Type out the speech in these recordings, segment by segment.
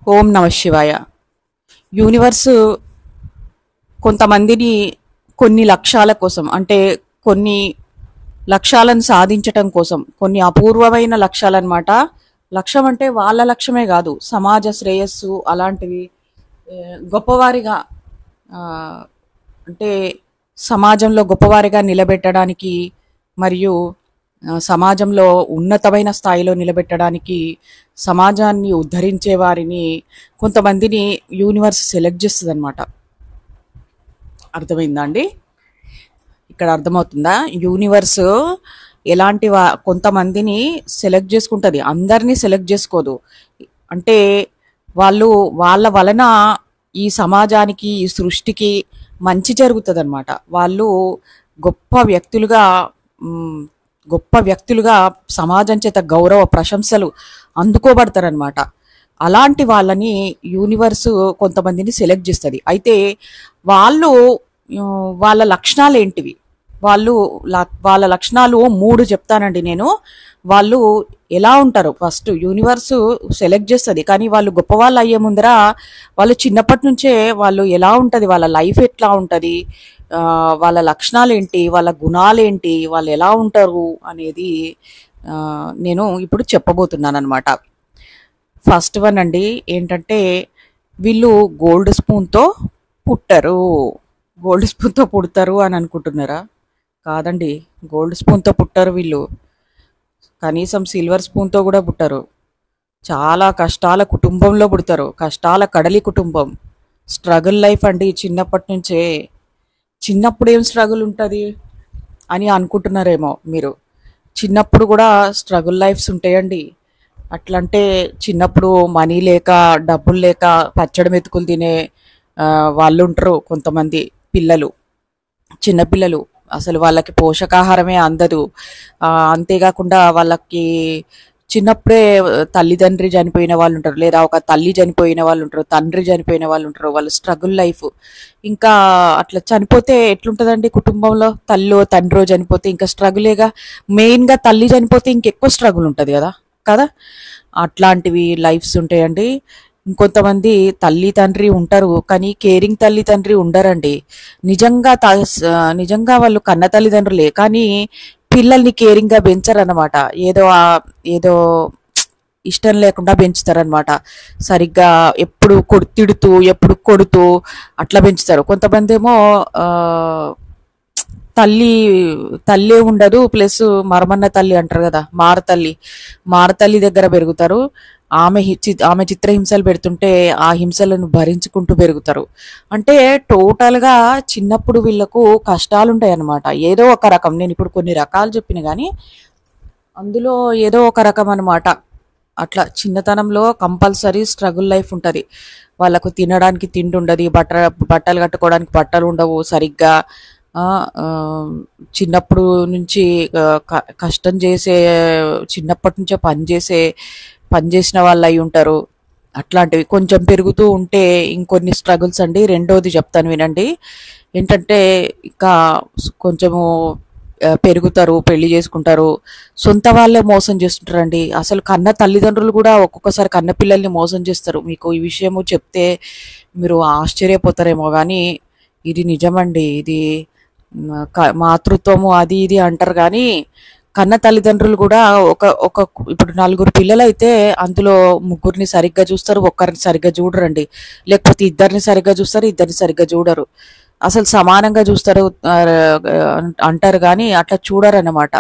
ఓం నమ శివాయ యూనివర్స్ కొంతమందిని కొన్ని లక్ష్యాల కోసం అంటే కొన్ని లక్ష్యాలను సాధించటం కోసం కొన్ని అపూర్వమైన లక్ష్యాలన్నమాట లక్ష్యం అంటే వాళ్ళ లక్ష్యమే కాదు సమాజ శ్రేయస్సు అలాంటివి ఏ, గొప్పవారిగా ఆ, అంటే సమాజంలో గొప్పవారిగా నిలబెట్టడానికి మరియు ఆ, సమాజంలో ఉన్నతమైన స్థాయిలో నిలబెట్టడానికి సమాజాన్ని ఉద్ధరించే వారిని కొంతమందిని యూనివర్స్ సెలెక్ట్ చేస్తుంది అనమాట అర్థమైందా అండి ఇక్కడ అర్థమవుతుందా యూనివర్స్ ఎలాంటి వా కొంతమందిని సెలెక్ట్ చేసుకుంటుంది అందరినీ సెలెక్ట్ చేసుకోదు అంటే వాళ్ళు వాళ్ళ వలన ఈ సమాజానికి ఈ సృష్టికి మంచి జరుగుతుంది అనమాట వాళ్ళు గొప్ప వ్యక్తులుగా మ్, గొప్ప వ్యక్తులుగా సమాజం చేత గౌరవ ప్రశంసలు అందుకోబడతారనమాట అలాంటి వాళ్ళని యూనివర్స్ కొంతమందిని సెలెక్ట్ చేస్తుంది అయితే వాళ్ళు ఆ, వాళ్ళ లక్షణాలు ఏంటివి వాళ్ళు ల- వాళ్ళ లక్షణాలు మూడు చెప్తానండి నేను వాళ్ళు ఎలా ఉంటారు ఫస్ట్ యూనివర్స్ సెలెక్ట్ చేస్తుంది కానీ వాళ్ళు గొప్పవాళ్ళు అయ్యే ముందర వాళ్ళు చిన్నప్పటి నుంచే వాళ్ళు ఎలా ఉంటుంది వాళ్ళ లైఫ్ ఎట్లా ఉంటుంది ఆ, వాళ్ళ లక్షణాలు ఏంటి వాళ్ళ గుణాలు ఏంటి వాళ్ళు ఎలా ఉంటారు అనేది ఆ, నేను ఇప్పుడు చెప్పబోతున్నాను అనమాట ఫస్ట్ వన్ అండి ఏంటంటే వీళ్ళు గోల్డ్ స్పూన్తో పుట్టరు గోల్డ్ స్పూన్తో పుడతారు అని అనుకుంటున్నారా కాదండి గోల్డ్ స్పూన్తో పుట్టరు వీళ్ళు కనీసం సిల్వర్ స్పూన్తో కూడా పుట్టరు చాలా కష్టాల కుటుంబంలో పుడతారు కష్టాల కడలి కుటుంబం స్ట్రగుల్ లైఫ్ అండి చిన్నప్పటి నుంచే చిన్నప్పుడు ఏం స్ట్రగుల్ ఉంటుంది అని అనుకుంటున్నారేమో మీరు చిన్నప్పుడు కూడా స్ట్రగుల్ లైఫ్స్ ఉంటాయండి అట్లంటే చిన్నప్పుడు మనీ లేక డబ్బులు లేక పచ్చడి మెతుకులు తినే ఆ, వాళ్ళు ఉంటారు కొంతమంది పిల్లలు చిన్నపిల్లలు అసలు వాళ్ళకి పోషకాహారమే అందదు ఆ, అంతేకాకుండా వాళ్ళకి చిన్నప్పుడే తల్లిదండ్రి చనిపోయిన వాళ్ళు ఉంటారు లేదా ఒక తల్లి చనిపోయిన వాళ్ళు ఉంటారు తండ్రి చనిపోయిన వాళ్ళు ఉంటారు వాళ్ళ స్ట్రగుల్ లైఫ్ ఇంకా అట్లా చనిపోతే ఎట్లుంటదండి కుటుంబంలో తల్లో తండ్రో చనిపోతే ఇంకా స్ట్రగులేగా మెయిన్గా తల్లి చనిపోతే ఇంకెక్కువ స్ట్రగుల్ ఉంటుంది కదా కదా అట్లాంటివి లైఫ్స్ ఉంటాయండి ఇంకొంతమంది తల్లి తండ్రి ఉంటారు కానీ కేరింగ్ తల్లి తండ్రి ఉండరండి నిజంగా త- స- నిజంగా వాళ్ళు కన్న తల్లిదండ్రులే కానీ పిల్లల్ని కేరింగ్ గా పెంచరన్నమాట ఏదో ఆ- ఏదో ఇష్టం లేకుండా పెంచుతారనమాట సరిగ్గా ఎప్పుడు కొడు తిడుతూ ఎప్పుడు కొడుతూ అట్లా పెంచుతారు కొంతమంది ఏమో ఆ, తల్లి తల్లే ఉండదు ప్లస్ మరమన్న తల్లి అంటారు కదా మారతల్లి మారతల్లి దగ్గర పెరుగుతారు ఆమె హి- చి- ఆమె చిత్రహింసలు పెడుతుంటే ఆ హింసలను భరించుకుంటూ పెరుగుతారు అంటే టోటల్ గా చిన్నప్పుడు వీళ్ళకు కష్టాలు ఉంటాయి అన్నమాట ఏదో ఒక రకం నేను ఇప్పుడు కొన్ని రకాలు చెప్పిన కానీ అందులో ఏదో ఒక రకం అన్నమాట అట్లా చిన్నతనంలో కంపల్సరీ స్ట్రగుల్ లైఫ్ ఉంటుంది వాళ్ళకు తినడానికి తిండి ఉండదు బట్ట బట్టలు కట్టుకోవడానికి బట్టలు ఉండవు సరిగ్గా ఆ, ఆ, చిన్నప్పుడు నుంచి ఆ, క- కష్టం చేసే చిన్నప్పటి నుంచే పని చేసే పని చేసిన వాళ్ళు అయి ఉంటారు అట్లాంటివి కొంచెం పెరుగుతూ ఉంటే ఇంకొన్ని స్ట్రగుల్స్ అండి రెండోది చెప్తాను వినండి ఏంటంటే ఇంకా కొంచెము ఆ, పెరుగుతారు పెళ్లి చేసుకుంటారు సొంత వాళ్ళే మోసం చేస్తుంటారండి అసలు కన్న తల్లిదండ్రులు కూడా ఒక్కొక్కసారి కన్న పిల్లల్ని మోసం చేస్తారు మీకు ఈ విషయము చెప్తే మీరు ఆశ్చర్యపోతారేమో కానీ ఇది నిజమండి ఇది మ, క- మాతృత్వము అది ఇది అంటారు కానీ కన్న తల్లిదండ్రులు కూడా ఒక ఒక ఇప్పుడు నలుగురు పిల్లలు అయితే అందులో ముగ్గురిని సరిగ్గా చూస్తారు ఒక్కరిని సరిగ్గా చూడరండి లేకపోతే ఇద్దరిని సరిగ్గా చూస్తారు ఇద్దరిని సరిగ్గా చూడరు అసలు సమానంగా చూస్తారు ఆ, అంటారు కానీ అట్లా చూడరు అన్నమాట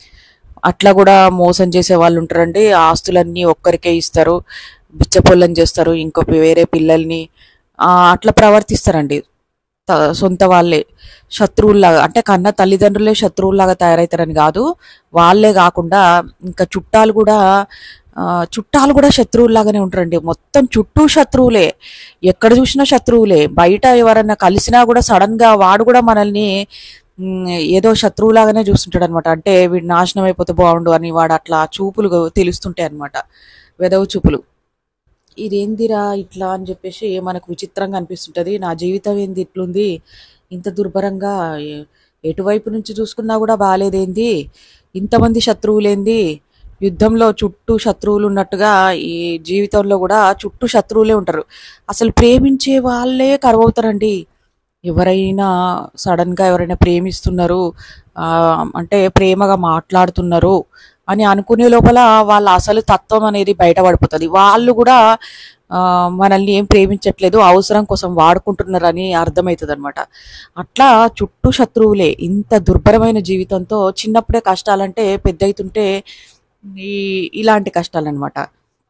అట్లా కూడా మోసం చేసే వాళ్ళు ఉంటారండి ఆస్తులన్నీ ఒక్కరికే ఇస్తారు బిచ్చపొల్లం చేస్తారు ఇంకో వేరే పిల్లల్ని ఆ, అట్లా ప్రవర్తిస్తారండి త- సొంత వాళ్ళే శత్రువుల్లాగా అంటే కన్న తల్లిదండ్రులే శత్రువుల్లాగా తయారవుతారని కాదు వాళ్ళే కాకుండా ఇంకా చుట్టాలు కూడా ఆ, చుట్టాలు కూడా శత్రువుల్లాగానే ఉంటారండి మొత్తం చుట్టూ శత్రువులే ఎక్కడ చూసినా శత్రువులే బయట ఎవరన్నా కలిసినా కూడా సడన్ గా వాడు కూడా మనల్ని మ్, ఏదో శత్రువులాగానే చూస్తుంటాడు అనమాట అంటే వీడు నాశనం అయిపోతే బాగుండు అని వాడు అట్లా చూపులు తెలుస్తుంటాయి అనమాట వెదవ చూపులు ఇదేందిరా ఇట్లా అని చెప్పేసి మనకు విచిత్రంగా అనిపిస్తుంటది నా జీవితం ఏంది ఇట్లుంది ఇంత దుర్భరంగా ఎ- ఎటువైపు నుంచి చూసుకున్నా కూడా బాగాలేదేంది ఇంతమంది శత్రువులేంది యుద్ధంలో చుట్టూ శత్రువులు ఉన్నట్టుగా ఈ జీవితంలో కూడా చుట్టూ శత్రువులే ఉంటారు అసలు ప్రేమించే వాళ్ళే కరువవుతారండి ఎవరైనా సడన్ గా ఎవరైనా ప్రేమిస్తున్నారు ఆ, అంటే ప్రేమగా మాట్లాడుతున్నారు అని అనుకునే లోపల వాళ్ళ అసలు తత్వం అనేది బయటపడిపోతుంది వాళ్ళు కూడా ఆ, మనల్ని ఏం ప్రేమించట్లేదు అవసరం కోసం వాడుకుంటున్నారని అర్థమవుతుంది అనమాట అట్లా చుట్టూ శత్రువులే ఇంత దుర్భరమైన జీవితంతో చిన్నప్పుడే కష్టాలంటే పెద్ద అవుతుంటే ఈ ఇలాంటి కష్టాలన్నమాట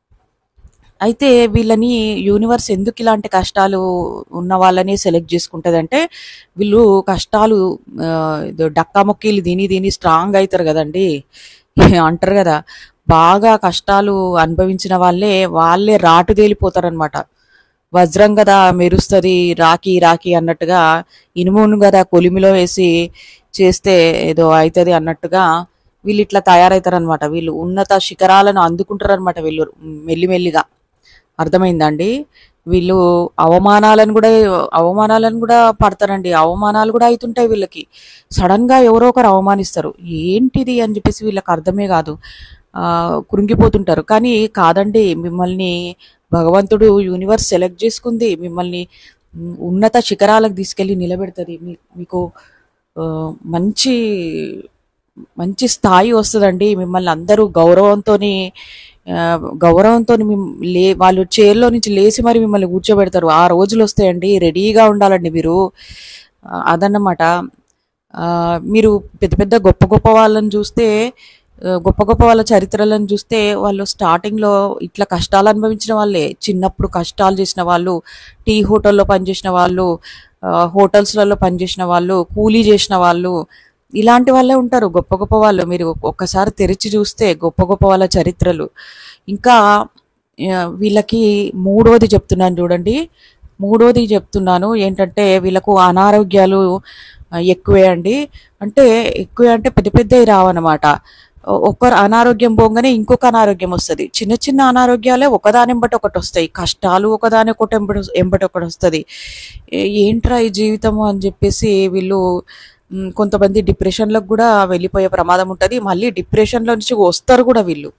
అయితే వీళ్ళని యూనివర్స్ ఎందుకు ఇలాంటి కష్టాలు ఉన్న వాళ్ళని సెలెక్ట్ చేసుకుంటదంటే వీళ్ళు కష్టాలు ఆ, ఏదో డక్కా మొక్కీలు దీని దీని స్ట్రాంగ్ అవుతారు కదండి అంటారు కదా బాగా కష్టాలు అనుభవించిన వాళ్ళే వాళ్ళే రాటు తేలిపోతారనమాట వజ్రం కదా మెరుస్తుంది రాకి రాకి అన్నట్టుగా ఇనుమును కదా కొలిమిలో వేసి చేస్తే ఏదో అవుతుంది అన్నట్టుగా వీళ్ళు ఇట్లా తయారవుతారనమాట వీళ్ళు ఉన్నత శిఖరాలను అందుకుంటారనమాట వీళ్ళు మెల్లిమెల్లిగా అర్థమైందండి వీళ్ళు అవమానాలను కూడా అవమానాలను కూడా పడతారండి అవమానాలు కూడా అవుతుంటాయి వీళ్ళకి సడన్ గా ఎవరో ఒకరు అవమానిస్తారు ఏంటిది అని చెప్పేసి వీళ్ళకి అర్థమే కాదు ఆ, కృంగిపోతుంటారు కానీ కాదండి మిమ్మల్ని భగవంతుడు యూనివర్స్ సెలెక్ట్ చేసుకుంది మిమ్మల్ని ఉమ్, ఉన్నత శిఖరాలకు తీసుకెళ్లి నిలబెడుతుంది మీ- మీకు ఆ, మంచి మంచి స్థాయి వస్తుందండి మిమ్మల్ని అందరూ గౌరవంతోని ఆ, గౌరవంతో లే వాళ్ళు చైర్లో నుంచి లేచి మరి మిమ్మల్ని కూర్చోబెడతారు ఆ రోజులు వస్తాయండి రెడీగా ఉండాలండి మీరు ఆ, అదన్నమాట ఆ, మీరు పెద్ద పెద్ద గొప్ప గొప్ప వాళ్ళని చూస్తే ఆ, గొప్ప గొప్ప వాళ్ళ చరిత్రలను చూస్తే వాళ్ళు స్టార్టింగ్లో ఇట్లా కష్టాలు అనుభవించిన వాళ్ళే చిన్నప్పుడు కష్టాలు చేసిన వాళ్ళు టీ హోటల్లో పనిచేసిన వాళ్ళు ఆ, హోటల్స్లలో పనిచేసిన వాళ్ళు కూలీ చేసిన వాళ్ళు ఇలాంటి వాళ్ళే ఉంటారు గొప్ప గొప్ప వాళ్ళు మీరు ఒక్కసారి తెరిచి చూస్తే గొప్ప గొప్ప వాళ్ళ చరిత్రలు ఇంకా ఆ, వీళ్ళకి మూడోది చెప్తున్నాను చూడండి మూడోది చెప్తున్నాను ఏంటంటే వీళ్ళకు అనారోగ్యాలు ఆ, ఎక్కువే అండి అంటే ఎక్కువే అంటే పెద్ద పెద్దవి రావన్నమాట ఒకరు అనారోగ్యం పోగానే ఇంకొక అనారోగ్యం వస్తుంది చిన్న చిన్న అనారోగ్యాలే ఒకదాని ఎంబటి ఒకటి వస్తాయి కష్టాలు ఒకదాని ఒకటి ఎంబటి ఎంబటి ఒకటి వస్తుంది ఏంట్రా ఈ జీవితము అని చెప్పేసి వీళ్ళు మ్, కొంతమంది డిప్రెషన్లకు కూడా వెళ్ళిపోయే ప్రమాదం ఉంటుంది మళ్ళీ డిప్రెషన్లో నుంచి వస్తారు కూడా వీళ్ళు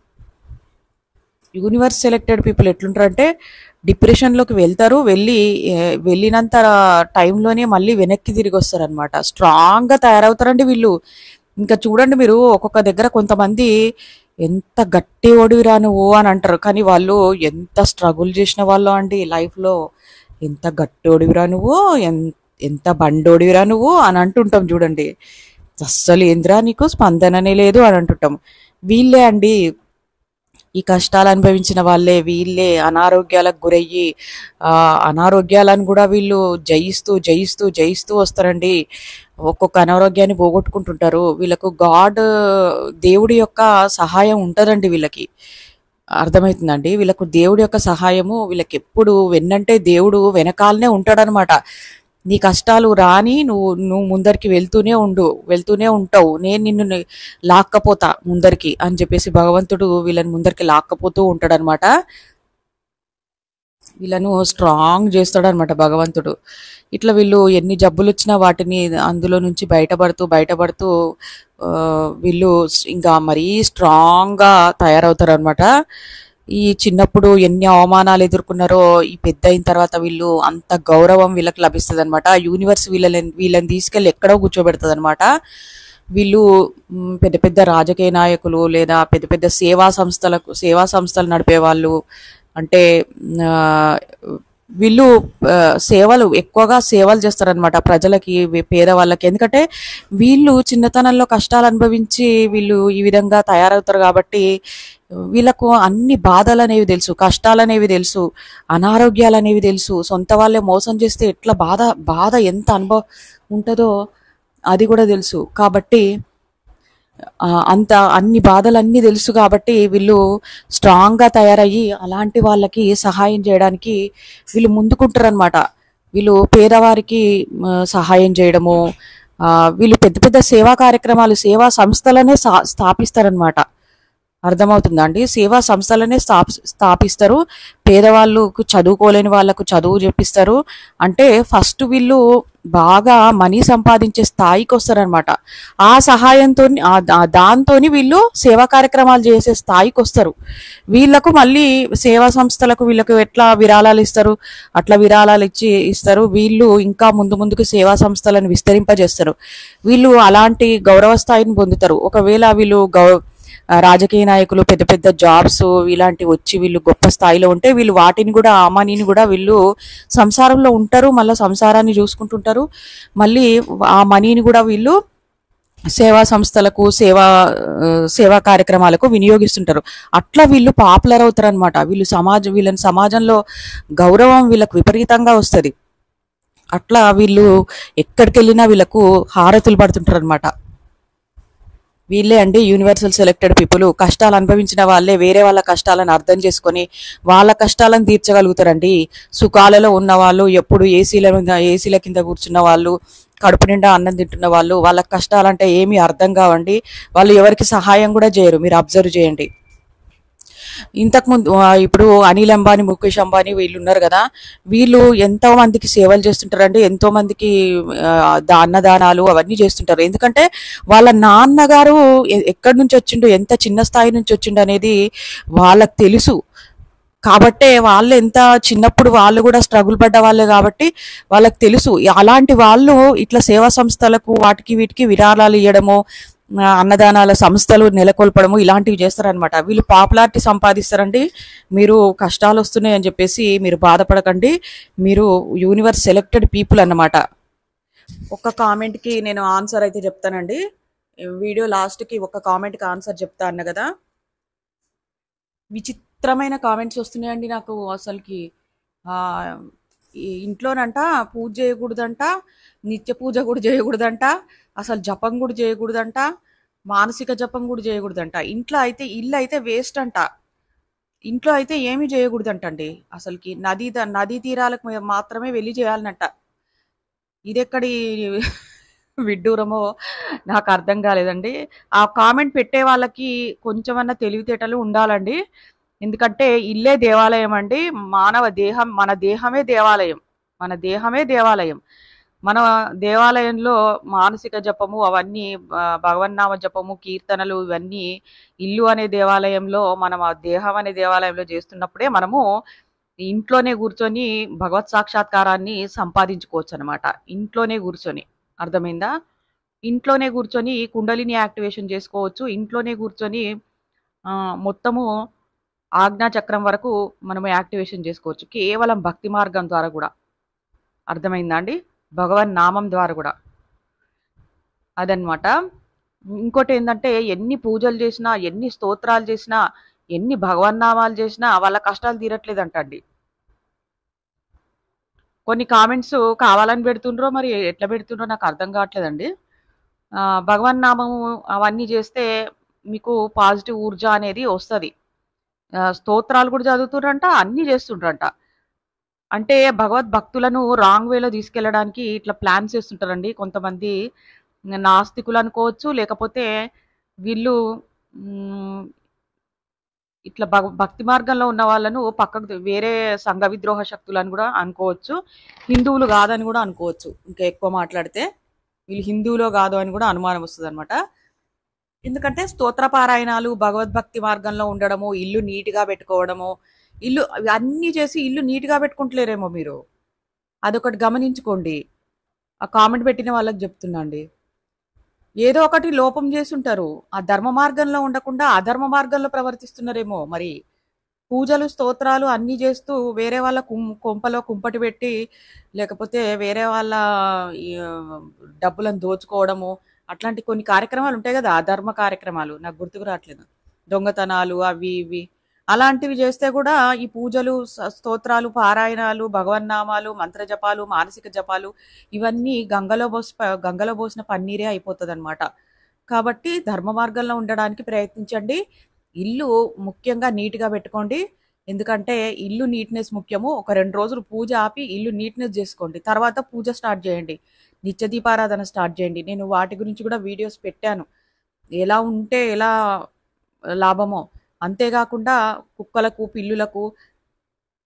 యూనివర్స్ సెలెక్టెడ్ పీపుల్ ఎట్లుంటారంటే డిప్రెషన్లోకి వెళ్తారు వెళ్ళి ఏ, వెళ్ళినంత టైంలోనే మళ్ళీ వెనక్కి తిరిగి వస్తారు అనమాట స్ట్రాంగ్గా తయారవుతారండి వీళ్ళు ఇంకా చూడండి మీరు ఒక్కొక్క దగ్గర కొంతమంది ఎంత గట్టి ఓడివిరా నువ్వు అని అంటారు కానీ వాళ్ళు ఎంత స్ట్రగుల్ చేసిన వాళ్ళు అండి లైఫ్లో ఎంత గట్టోడివిరా నువ్వు ఎన్- ఎంత బండోడివిరా నువ్వు అని అంటుంటాం చూడండి అస్సలు ఏందిరా నీకు స్పందననే లేదు అని అంటుంటాం వీళ్ళే అండి ఈ కష్టాలు అనుభవించిన వాళ్ళే వీళ్ళే అనారోగ్యాలకు గురయ్యి ఆ అనారోగ్యాలను కూడా వీళ్ళు జయిస్తూ జయిస్తూ జయిస్తూ వస్తారండి ఒక్కొక్క అనారోగ్యాన్ని పోగొట్టుకుంటుంటారు వీళ్ళకు గాడ్ దేవుడి యొక్క సహాయం ఉంటుందండి వీళ్ళకి అర్థమవుతుందండి వీళ్ళకు దేవుడి యొక్క సహాయము వీళ్ళకి ఎప్పుడు వెన్నంటే దేవుడు వెనకాలనే ఉంటాడనమాట నీ కష్టాలు రాని నువ్వు నువ్వు ముందరికి వెళ్తూనే ఉండు వెళ్తూనే ఉంటావు నేను నిన్ను ని- లాక్కపోతా ముందరికి అని చెప్పేసి భగవంతుడు వీళ్ళని ముందరికి లాక్కపోతూ ఉంటాడనమాట వీళ్ళను స్ట్రాంగ్ చేస్తాడనమాట భగవంతుడు ఇట్లా వీళ్ళు ఎన్ని జబ్బులు వచ్చినా వాటిని అందులో నుంచి బయటపడుతూ బయటపడుతూ ఆ, వీళ్ళు ఇంకా మరీ స్ట్రాంగ్గా తయారవుతారు అనమాట ఈ చిన్నప్పుడు ఎన్ని అవమానాలు ఎదుర్కొన్నారో ఈ పెద్ద అయిన తర్వాత వీళ్ళు అంత గౌరవం వీళ్ళకి లభిస్తుంది అనమాట యూనివర్స్ వీళ్ళని వీళ్ళని తీసుకెళ్ళి ఎక్కడో కూర్చోబెడుతుంది అనమాట వీళ్ళు మ్, పెద్ద పెద్ద రాజకీయ నాయకులు లేదా పెద్ద పెద్ద సేవా సంస్థలకు సేవా సంస్థలు నడిపే వాళ్ళు అంటే ఆ, వీళ్ళు ఆ, సేవలు ఎక్కువగా సేవలు చేస్తారనమాట ప్రజలకి వీ- పేదవాళ్ళకి ఎందుకంటే వీళ్ళు చిన్నతనంలో కష్టాలు అనుభవించి వీళ్ళు ఈ విధంగా తయారవుతారు కాబట్టి వీళ్ళకు అన్ని బాధలు అనేవి తెలుసు కష్టాలు అనేవి తెలుసు అనారోగ్యాలు అనేవి తెలుసు సొంత వాళ్ళే మోసం చేస్తే ఎట్లా బాధ బాధ ఎంత అనుభవం ఉంటుందో అది కూడా తెలుసు కాబట్టి ఆ, అంత అన్ని బాధలు అన్ని తెలుసు కాబట్టి వీళ్ళు స్ట్రాంగ్ గా తయారయ్యి అలాంటి వాళ్ళకి సహాయం చేయడానికి వీళ్ళు ముందుకుంటారనమాట వీళ్ళు పేదవారికి ఆ, సహాయం చేయడము ఆ, వీళ్ళు పెద్ద పెద్ద సేవా కార్యక్రమాలు సేవా సంస్థలనే స్థా- స్థాపిస్తారనమాట అర్థమవుతుందా అండి సేవా సంస్థలనే స్థాపి స్థాపిస్తారు పేదవాళ్ళకు చదువుకోలేని వాళ్ళకు చదువు చెప్పిస్తారు అంటే ఫస్ట్ వీళ్ళు బాగా మనీ సంపాదించే స్థాయికి వస్తారనమాట ఆ సహాయంతో దాంతో వీళ్ళు సేవా కార్యక్రమాలు చేసే స్థాయికి వస్తారు వీళ్ళకు మళ్ళీ సేవా సంస్థలకు వీళ్ళకు ఎట్లా విరాళాలు ఇస్తారు అట్లా విరాళాలు ఇచ్చి ఇస్తారు వీళ్ళు ఇంకా ముందు ముందుకు సేవా సంస్థలను విస్తరింపజేస్తారు వీళ్ళు అలాంటి గౌరవ స్థాయిని పొందుతారు ఒకవేళ వీళ్ళు గౌ ఆ, రాజకీయ నాయకులు పెద్ద పెద్ద జాబ్స్ ఇలాంటివి వచ్చి వీళ్ళు గొప్ప స్థాయిలో ఉంటే వీళ్ళు వాటిని కూడా ఆ మనీని కూడా వీళ్ళు సంసారంలో ఉంటారు మళ్ళీ సంసారాన్ని చూసుకుంటుంటారు మళ్ళీ ఆ మనీని కూడా వీళ్ళు సేవా సంస్థలకు సేవా ఆ, సేవా కార్యక్రమాలకు వినియోగిస్తుంటారు అట్లా వీళ్ళు పాపులర్ అవుతారు అనమాట వీళ్ళు సమాజం వీళ్ళని సమాజంలో గౌరవం వీళ్ళకు విపరీతంగా వస్తుంది అట్లా వీళ్ళు ఎక్కడికి వెళ్ళినా వీళ్ళకు హారతులు పడుతుంటారు అనమాట వీళ్ళే అండి యూనివర్సల్ సెలెక్టెడ్ పీపుల్ కష్టాలు అనుభవించిన వాళ్ళే వేరే వాళ్ళ కష్టాలను అర్థం చేసుకొని వాళ్ళ కష్టాలను తీర్చగలుగుతారండి సుఖాలలో ఉన్న వాళ్ళు ఎప్పుడు ఏసీల మీద ఏసీల కింద కూర్చున్న వాళ్ళు కడుపు నిండా అన్నం తింటున్న వాళ్ళు వాళ్ళ కష్టాలంటే ఏమీ అర్థం కావండి వాళ్ళు ఎవరికి సహాయం కూడా చేయరు మీరు అబ్జర్వ్ చేయండి ఇంతకుముందు ఆ, ఇప్పుడు అనిల్ అంబానీ ముఖేష్ అంబానీ వీళ్ళు ఉన్నారు కదా వీళ్ళు ఎంతో మందికి సేవలు చేస్తుంటారండి ఎంతో మందికి ఆ, దా- అన్నదానాలు అవన్నీ చేస్తుంటారు ఎందుకంటే వాళ్ళ నాన్నగారు ఎ- ఎక్కడి నుంచి వచ్చిండు ఎంత చిన్న స్థాయి నుంచి వచ్చిండు అనేది వాళ్ళకి తెలుసు కాబట్టే వాళ్ళు ఎంత చిన్నప్పుడు వాళ్ళు కూడా స్ట్రగుల్ పడ్డ వాళ్ళే కాబట్టి వాళ్ళకి తెలుసు అలాంటి వాళ్ళు ఇట్లా సేవా సంస్థలకు వాటికి వీటికి విరాళాలు ఇవ్వడము ఆ, అన్నదానాల సంస్థలు నెలకొల్పడము ఇలాంటివి చేస్తారనమాట వీళ్ళు పాపులారిటీ సంపాదిస్తారండి మీరు కష్టాలు వస్తున్నాయి అని చెప్పేసి మీరు బాధపడకండి మీరు యూనివర్స్ సెలెక్టెడ్ పీపుల్ అన్నమాట ఒక్క కామెంట్కి నేను ఆన్సర్ అయితే చెప్తానండి వీడియో లాస్ట్కి ఒక కామెంట్కి ఆన్సర్ చెప్తా అన్న కదా విచిత్రమైన కామెంట్స్ వస్తున్నాయండి నాకు అసలుకి ఆ, ఈ ఇంట్లోనంట పూజ చేయకూడదంట నిత్య పూజ కూడా చేయకూడదంట అసలు జపం కూడా చేయకూడదంట మానసిక జపం కూడా చేయకూడదంట ఇంట్లో అయితే ఇల్లు అయితే వేస్ట్ అంట ఇంట్లో అయితే ఏమీ చేయకూడదంట అండి అసలుకి నదీ ద- నదీ తీరాలకు మీ- మాత్రమే వెళ్ళి చేయాలనంట ఇదెక్కడి విడ్డూరమో నాకు అర్థం కాలేదండి ఆ కామెంట్ పెట్టే వాళ్ళకి కొంచెమన్నా తెలివితేటలు ఉండాలండి ఎందుకంటే ఇల్లే దేవాలయం అండి మానవ దేహం మన దేహమే దేవాలయం మన దేహమే దేవాలయం మన దేవాలయంలో మానసిక జపము అవన్నీ ఆ, భగవన్నామ జపము కీర్తనలు ఇవన్నీ ఇల్లు అనే దేవాలయంలో మనం ఆ దేహం అనే దేవాలయంలో చేస్తున్నప్పుడే మనము ఇంట్లోనే కూర్చొని భగవత్ సాక్షాత్కారాన్ని సంపాదించుకోవచ్చు అనమాట ఇంట్లోనే కూర్చొని అర్థమైందా ఇంట్లోనే కూర్చొని కుండలిని యాక్టివేషన్ చేసుకోవచ్చు ఇంట్లోనే కూర్చొని ఆ, మొత్తము ఆజ్ఞా చక్రం వరకు మనం యాక్టివేషన్ చేసుకోవచ్చు కేవలం భక్తి మార్గం ద్వారా కూడా అర్థమైందా అండి భగవన్ నామం ద్వారా కూడా అదనమాట ఇంకోటి ఏంటంటే ఎన్ని పూజలు చేసినా ఎన్ని స్తోత్రాలు చేసినా ఎన్ని భగవన్నామాలు చేసినా వాళ్ళ కష్టాలు తీరట్లేదంట అండి కొన్ని కామెంట్స్ కావాలని పెడుతుండ్రో మరి ఎట్లా పెడుతుండ్రో నాకు అర్థం కావట్లేదండి ఆ, భగవన్ నామము అవన్నీ చేస్తే మీకు పాజిటివ్ ఊర్జ అనేది వస్తుంది స్తోత్రాలు కూడా చదువుతుండ్రంట అన్నీ చేస్తుండ్రంట అంటే భగవద్ భక్తులను రాంగ్ వేలో తీసుకెళ్ళడానికి ఇట్లా ప్లాన్స్ చేస్తుంటారండి కొంతమంది నాస్తికులు అనుకోవచ్చు లేకపోతే వీళ్ళు మ్, ఇట్లా భగ భక్తి మార్గంలో ఉన్న వాళ్ళను పక్కకు ది- వేరే సంఘ విద్రోహ శక్తులు అని కూడా అనుకోవచ్చు హిందువులు కాదని కూడా అనుకోవచ్చు ఇంకా ఎక్కువ మాట్లాడితే వీళ్ళు హిందువులో కాదు అని కూడా అనుమానం వస్తుంది అనమాట ఎందుకంటే స్తోత్ర పారాయణాలు భగవద్భక్తి మార్గంలో ఉండడము ఇల్లు నీట్గా పెట్టుకోవడము ఇల్లు అన్నీ చేసి ఇల్లు నీట్గా పెట్టుకుంటలేరేమో మీరు అదొకటి గమనించుకోండి ఆ కామెంట్ పెట్టిన వాళ్ళకి చెప్తున్నా అండి ఏదో ఒకటి లోపం చేసి ఉంటారు ఆ ధర్మ మార్గంలో ఉండకుండా అధర్మ మార్గంలో ప్రవర్తిస్తున్నారేమో మరి పూజలు స్తోత్రాలు అన్నీ చేస్తూ వేరే వాళ్ళ కుం కొంపలో కుంపటి పెట్టి లేకపోతే వేరే వాళ్ళ ఈ, డబ్బులను దోచుకోవడము అట్లాంటి కొన్ని కార్యక్రమాలు ఉంటాయి కదా అధర్మ కార్యక్రమాలు నాకు గుర్తుకు రావట్లేదు దొంగతనాలు అవి ఇవి అలాంటివి చేస్తే కూడా ఈ పూజలు స- స్తోత్రాలు పారాయణాలు భగవన్నామాలు మంత్రజపాలు మానసిక జపాలు ఇవన్నీ గంగలో పోసి గంగలో పోసిన పన్నీరే అయిపోతుంది అనమాట కాబట్టి ధర్మ మార్గంలో ఉండడానికి ప్రయత్నించండి ఇల్లు ముఖ్యంగా నీట్గా పెట్టుకోండి ఎందుకంటే ఇల్లు నీట్నెస్ ముఖ్యము ఒక రెండు రోజులు పూజ ఆపి ఇల్లు నీట్నెస్ చేసుకోండి తర్వాత పూజ స్టార్ట్ చేయండి నిత్య దీపారాధన స్టార్ట్ చేయండి నేను వాటి గురించి కూడా వీడియోస్ పెట్టాను ఎలా ఉంటే ఎలా లాభమో అంతేకాకుండా కుక్కలకు పిల్లులకు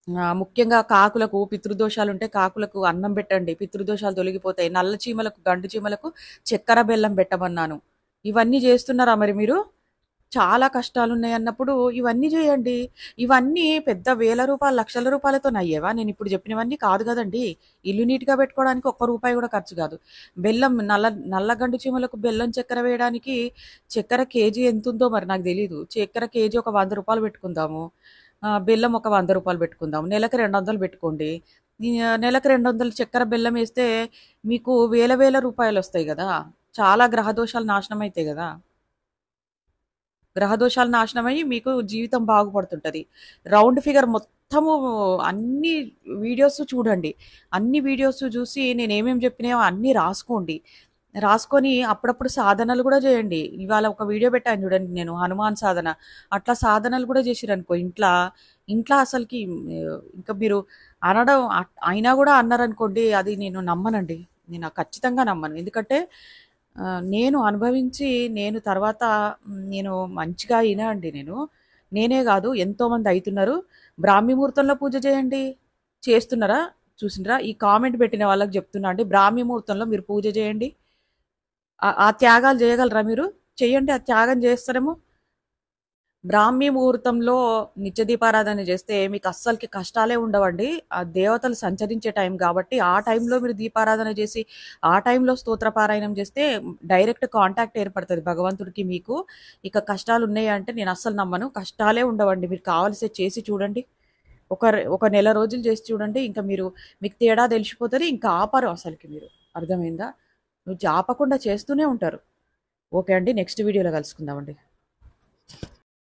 ఆ, ముఖ్యంగా కాకులకు పితృదోషాలు ఉంటే కాకులకు అన్నం పెట్టండి పితృదోషాలు తొలగిపోతాయి నల్ల చీమలకు గండు చీమలకు చక్కెర బెల్లం పెట్టమన్నాను ఇవన్నీ చేస్తున్నారా మరి మీరు చాలా కష్టాలు ఉన్నాయి అన్నప్పుడు ఇవన్నీ చేయండి ఇవన్నీ పెద్ద వేల రూపాయలు లక్షల రూపాయలతో అయ్యేవా నేను ఇప్పుడు చెప్పినవన్నీ కాదు కదండి ఇల్లు నీట్గా పెట్టుకోవడానికి ఒక్క రూపాయి కూడా ఖర్చు కాదు బెల్లం నల్ల నల్ల గండు చీమలకు బెల్లం చక్కెర వేయడానికి చక్కెర కేజీ ఎంత ఉందో మరి నాకు తెలియదు చక్కెర కేజీ ఒక వంద రూపాయలు పెట్టుకుందాము ఆ, బెల్లం ఒక వంద రూపాయలు పెట్టుకుందాం నెలకు రెండు వందలు పెట్టుకోండి ఈ నెలకు రెండు వందలు చక్కెర బెల్లం వేస్తే మీకు వేల వేల రూపాయలు వస్తాయి కదా చాలా గ్రహదోషాలు నాశనం అవుతాయి కదా గ్రహదోషాలు నాశనమై మీకు జీవితం బాగుపడుతుంటది రౌండ్ ఫిగర్ మొత్తము అన్ని వీడియోస్ చూడండి అన్ని వీడియోస్ చూసి నేను ఏమేమి చెప్పినాయో అన్నీ రాసుకోండి రాసుకొని అప్పుడప్పుడు సాధనలు కూడా చేయండి ఇవాళ ఒక వీడియో పెట్టాను చూడండి నేను హనుమాన్ సాధన అట్లా సాధనలు కూడా చేసిరనుకో ఇంట్లో ఇంట్లో అసలుకి ఆ, ఇంకా మీరు అనడం అ- అయినా కూడా అన్నారనుకోండి అది నేను నమ్మనండి నేను ఖచ్చితంగా నమ్మను ఎందుకంటే ఆ, నేను అనుభవించి నేను తర్వాత మ్, నేను మంచిగా అయినా అండి నేను నేనే కాదు ఎంతో మంది అవుతున్నారు బ్రాహ్మీ ముహూర్తంలో పూజ చేయండి చేస్తున్నారా చూసినరా ఈ కామెంట్ పెట్టిన వాళ్ళకి చెప్తున్నా అండి బ్రాహ్మీ ముహూర్తంలో మీరు పూజ చేయండి ఆ- ఆ త్యాగాలు చేయగలరా మీరు చెయ్యండి ఆ త్యాగం చేస్తారేమో బ్రాహ్మీ ముహూర్తంలో నిత్య దీపారాధన చేస్తే మీకు అస్సలకి కష్టాలే ఉండవండి ఆ దేవతలు సంచరించే టైం కాబట్టి ఆ టైంలో మీరు దీపారాధన చేసి ఆ టైంలో స్తోత్ర పారాయణం చేస్తే డైరెక్ట్ కాంటాక్ట్ ఏర్పడుతుంది భగవంతుడికి మీకు ఇక కష్టాలు ఉన్నాయి అంటే నేను అస్సలు నమ్మను కష్టాలే ఉండవండి మీరు కావాల్సి చేసి చూడండి ఒక ఒక నెల రోజులు చేసి చూడండి ఇంకా మీరు మీకు తేడా తెలిసిపోతుంది ఇంకా ఆపరు అసలుకి మీరు అర్థమైందా నువ్వు ఆపకుండా చేస్తూనే ఉంటారు ఓకే అండి నెక్స్ట్ వీడియోలో కలుసుకుందామండి